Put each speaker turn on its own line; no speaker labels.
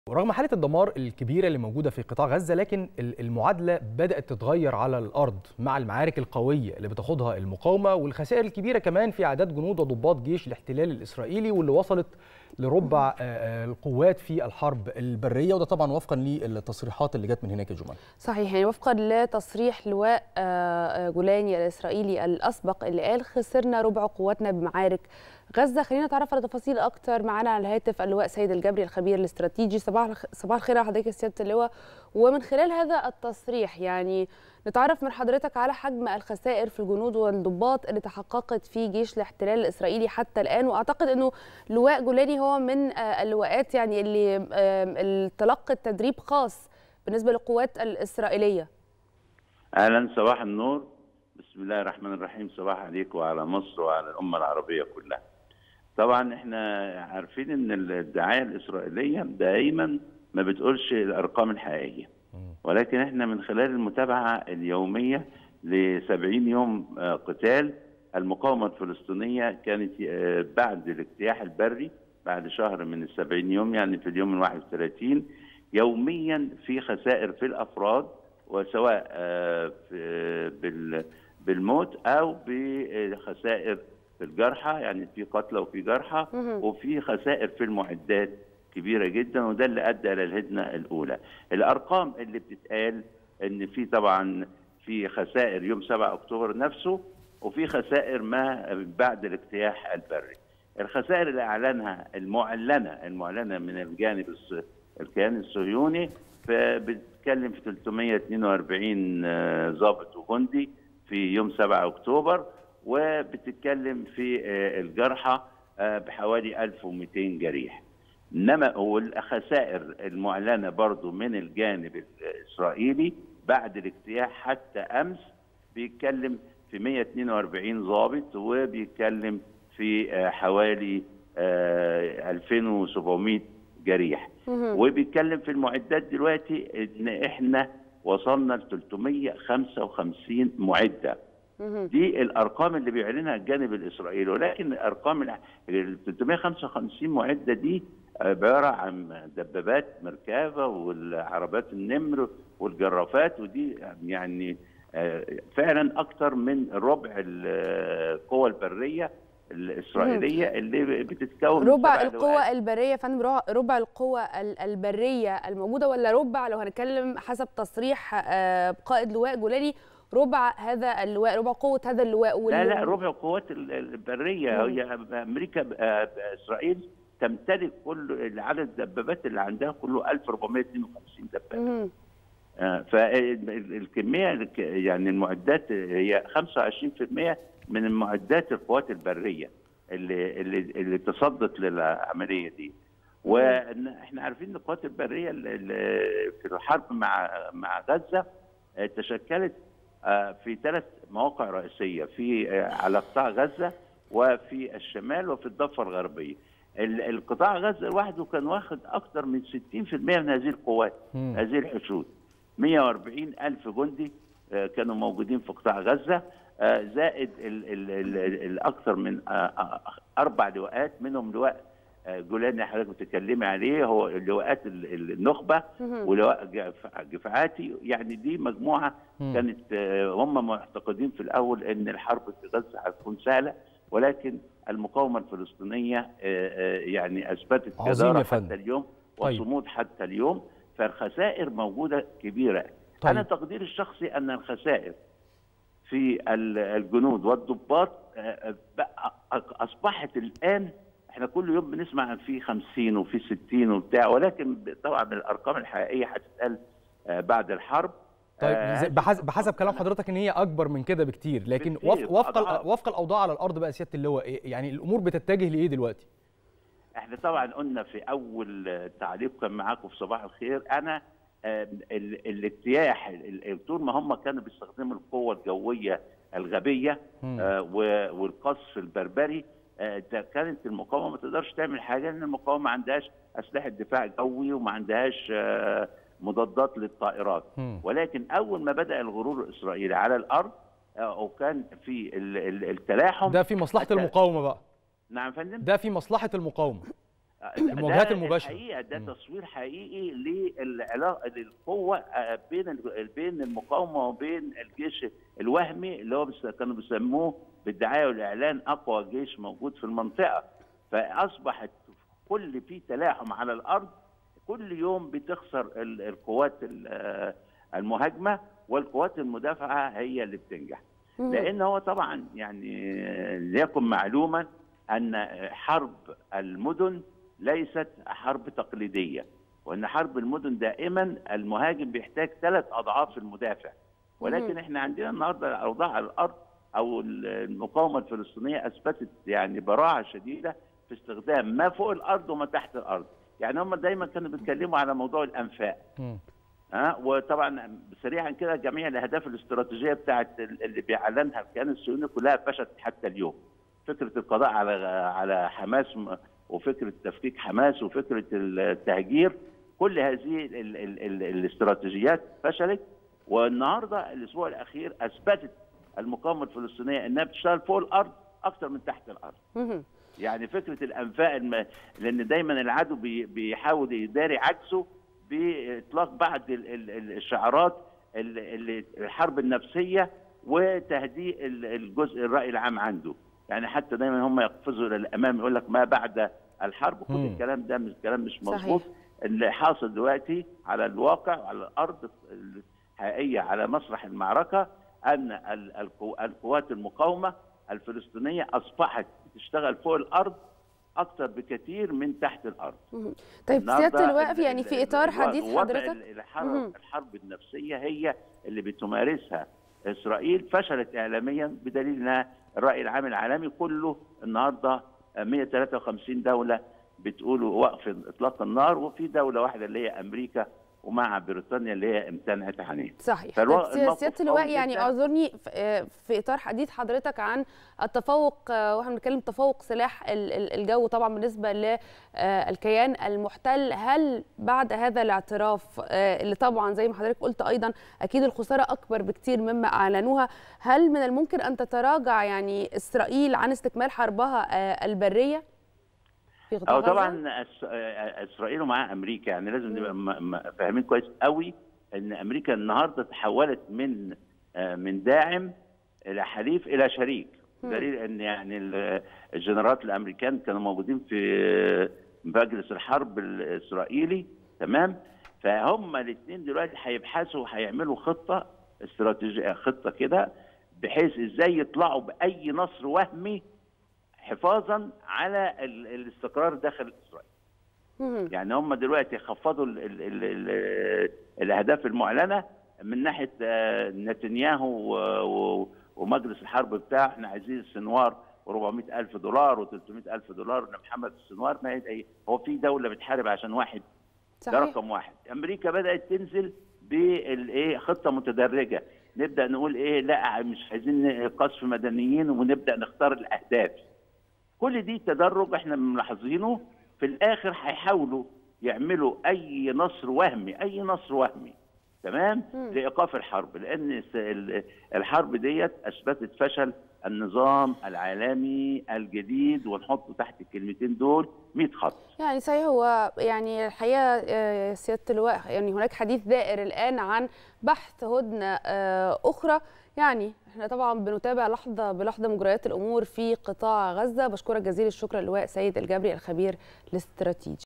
ورغم حالة الدمار الكبيرة اللي موجودة في قطاع غزة لكن المعادلة بدأت تتغير على الأرض مع المعارك القوية اللي بتاخدها المقاومة والخسائر الكبيرة كمان في أعداد جنود وضباط جيش الاحتلال الإسرائيلي واللي وصلت لربع القوات في الحرب البرية وده طبعا وفقا للتصريحات اللي جت من هناك يا جمال
صحيح يعني وفقا لتصريح لواء جولاني الإسرائيلي الأسبق اللي قال خسرنا ربع قواتنا بمعارك غزة خلينا نتعرف على تفاصيل أكتر معانا على الهاتف اللواء سيد الجبري الخبير الاستراتيجي صباح صباح الخير على حضرتك يا سيادة اللواء ومن خلال هذا التصريح يعني نتعرف من حضرتك على حجم الخسائر في الجنود والضباط اللي تحققت في جيش الاحتلال الإسرائيلي حتى الآن وأعتقد أنه لواء جولاني هو من اللواءات يعني اللي تلقت تدريب خاص بالنسبة للقوات الإسرائيلية
أهلا صباح النور بسم الله الرحمن الرحيم صباح عليكم وعلى مصر وعلى الأمة العربية كلها طبعا احنا عارفين ان الدعايه الاسرائيليه دائما ما بتقولش الارقام الحقيقيه ولكن احنا من خلال المتابعه اليوميه ل 70 يوم قتال المقاومه الفلسطينيه كانت بعد الاجتياح البري بعد شهر من ال 70 يوم يعني في اليوم ال 31 يوميا في خسائر في الافراد وسواء بالموت او بخسائر في الجرحى يعني في قتلى وفي جرحى وفي خسائر في المعدات كبيره جدا وده اللي ادى الى الهدنه الاولى. الارقام اللي بتتقال ان في طبعا في خسائر يوم 7 اكتوبر نفسه وفي خسائر ما بعد الاجتياح البري. الخسائر اللي اعلنها المعلنه المعلنه من الجانب الكيان الصهيوني بتتكلم في 342 ضابط وجندي في يوم 7 اكتوبر وبتتكلم في الجرحى بحوالي 1200 جريح انما والخسائر المعلنه برضو من الجانب الاسرائيلي بعد الاجتياح حتى امس بيتكلم في 142 ضابط وبيتكلم في حوالي 2700 جريح وبيتكلم في المعدات دلوقتي ان احنا وصلنا ل 355 معده دي الارقام اللي بيعلنها الجانب الاسرائيلي ولكن الارقام ال 355 معده دي عباره عن دبابات مركبه والعربات النمر والجرافات ودي يعني فعلا اكثر من ربع القوى البريه الاسرائيليه اللي بتتكون
ربع القوى البريه يا فندم ربع القوى البريه الموجوده ولا ربع لو هنتكلم حسب تصريح قائد لواء جولاني ربع هذا اللواء ربع قوة هذا اللواء
لا لا ربع القوات البرية هي أمريكا اسرائيل تمتلك كل عدد الدبابات اللي عندها كله 1452 دبابة آه فالكمية يعني المعدات هي 25% من المعدات القوات البرية اللي اللي اللي تصدت للعملية دي واحنا عارفين ان القوات البرية في الحرب مع مع غزة تشكلت في ثلاث مواقع رئيسيه في على قطاع غزه وفي الشمال وفي الضفه الغربيه. القطاع غزه لوحده كان واخد اكثر من 60% من هذه القوات م. هذه الحشود 140 الف جندي كانوا موجودين في قطاع غزه زائد الاكثر من اربع لواءات منهم لواء جولاني حضرتك بتتكلمي عليه هو لواءات النخبه ولواء جفعاتي يعني دي مجموعه كانت هم معتقدين في الاول ان الحرب في غزه هتكون سهله ولكن المقاومه الفلسطينيه يعني اثبتت جداره حتى اليوم وصمود حتى اليوم فالخسائر موجوده كبيره طيب. انا تقديري الشخصي ان الخسائر في الجنود والضباط اصبحت الان احنا كل يوم بنسمع عن في 50 وفي 60 وبتاع ولكن طبعا الارقام الحقيقيه هتتقال بعد الحرب
طيب بحسب بحسب كلام حضرتك ان هي اكبر من كده بكتير لكن بكتير. وفق وفق الاوضاع على الارض بقى سياده اللواء يعني الامور بتتجه لايه دلوقتي؟
احنا طبعا قلنا في اول تعليق كان معاكم في صباح الخير انا الاجتياح طول ما هم كانوا بيستخدموا القوه الجويه الغبيه والقصف البربري ده كانت المقاومه ما تقدرش تعمل حاجه لان المقاومه ما عندهاش اسلحه دفاع جوي وما عندهاش مضادات للطائرات م. ولكن اول ما بدا الغرور الاسرائيلي على الارض وكان في التلاحم
ده في مصلحه المقاومه بقى
نعم فندم
ده في مصلحه المقاومه المواجهات
ده
المباشرة.
الحقيقه ده
مم.
تصوير حقيقي للعلاقه للقوه آه، بين ال- بين المقاومه وبين الجيش الوهمي اللي هو بس- كانوا بيسموه بالدعايه والاعلان اقوى جيش موجود في المنطقه فاصبحت كل في تلاحم على الارض كل يوم بتخسر ال- القوات ال- آه، المهاجمه والقوات المدافعه هي اللي بتنجح
مهم.
لان هو طبعا يعني ليكن معلوما ان حرب المدن ليست حرب تقليديه وان حرب المدن دائما المهاجم بيحتاج ثلاث اضعاف المدافع ولكن
مهم.
احنا عندنا النهارده الاوضاع على الارض او المقاومه الفلسطينيه اثبتت يعني براعه شديده في استخدام ما فوق الارض وما تحت الارض يعني هم دايما كانوا بيتكلموا على موضوع الانفاق
مم.
ها وطبعا سريعا كده جميع الاهداف الاستراتيجيه بتاعت اللي بيعلنها الكيان الصهيوني كلها فشلت حتى اليوم. فكره القضاء على على حماس م- وفكره تفكيك حماس وفكره التهجير كل هذه ال ال ال الاستراتيجيات فشلت والنهارده الاسبوع الاخير اثبتت المقاومه الفلسطينيه انها بتشتغل فوق الارض اكثر من تحت الارض.
مهم.
يعني فكره الانفاق الم... لان دايما العدو بي... بيحاول يداري عكسه باطلاق بعض ال... ال... ال- الشعارات ال... ال- الحرب النفسيه وتهديء ال- الجزء الراي العام عنده يعني حتى دايما هم يقفزوا الى الامام يقول لك ما بعد الحرب كل
مم.
الكلام ده مش كلام مش
صحيح.
مظبوط اللي حاصل دلوقتي على الواقع وعلى الارض الحقيقيه على مسرح المعركه ان ال- القو- القوات المقاومه الفلسطينيه اصبحت بتشتغل فوق الارض اكثر بكثير من تحت الارض
مهم. طيب
النهاردة
سياده اللواء
ال-
يعني
ال-
في اطار
الوضع-
حديث
وضع
حضرتك
ال- الحرب
مهم.
الحرب النفسيه هي اللي بتمارسها اسرائيل فشلت اعلاميا بدليل انها الراي العام العالمي كله النهارده 153 دوله بتقول وقف اطلاق النار وفي دوله واحده اللي هي امريكا ومع بريطانيا اللي هي امتنعت عنها
صحيح
فالو-
طيب سي-
الموقف
سياده اللواء
قوي
يعني
جداً.
اعذرني ف- آه، في اطار حديث حضرتك عن التفوق آه، واحنا بنتكلم تفوق سلاح ال- ال- الجو طبعا بالنسبه للكيان المحتل هل بعد هذا الاعتراف آه، اللي طبعا زي ما حضرتك قلت ايضا اكيد الخساره اكبر بكتير مما اعلنوها هل من الممكن ان تتراجع يعني اسرائيل عن استكمال حربها آه، البريه في قطاع
او
غزة؟
طبعا أس- آه، اسرائيل ومعاها امريكا يعني لازم نبقى م- م- فاهمين كويس قوي ان امريكا النهارده تحولت من آه، من داعم الى حليف الى شريك دليل ان يعني ال- الجنرالات الامريكان كانوا موجودين في مجلس الحرب الاسرائيلي تمام فهم الاثنين دلوقتي هيبحثوا هيعملوا خطه استراتيجيه خطه كده بحيث ازاي يطلعوا باي نصر وهمي حفاظا على ال- الاستقرار داخل اسرائيل
مهم.
يعني هم دلوقتي خفضوا ال ال ال ال الاهداف المعلنه من ناحيه آه، نتنياهو و- و- ومجلس الحرب بتاعه احنا عايزين السنوار و400 الف دولار و300 الف دولار ان محمد السنوار ما هي- هو في دوله بتحارب عشان واحد ده
صحيح
رقم واحد امريكا بدات تنزل بالايه خطه متدرجه نبدا نقول ايه لا مش عايزين قصف مدنيين ونبدا نختار الاهداف كل دي تدرج احنا ملاحظينه في الاخر هيحاولوا يعملوا اي نصر وهمي اي نصر وهمي تمام
مم.
لايقاف الحرب لان الس- ال- الحرب ديت اثبتت فشل النظام العالمي الجديد ونحط تحت الكلمتين دول 100 خط
يعني صحيح هو يعني الحقيقه آه، سياده اللواء يعني هناك حديث دائر الان عن بحث هدنه آه، اخرى يعني احنا طبعا بنتابع لحظه بلحظه مجريات الامور في قطاع غزه بشكرك جزيل الشكر اللواء سيد الجبري الخبير الاستراتيجي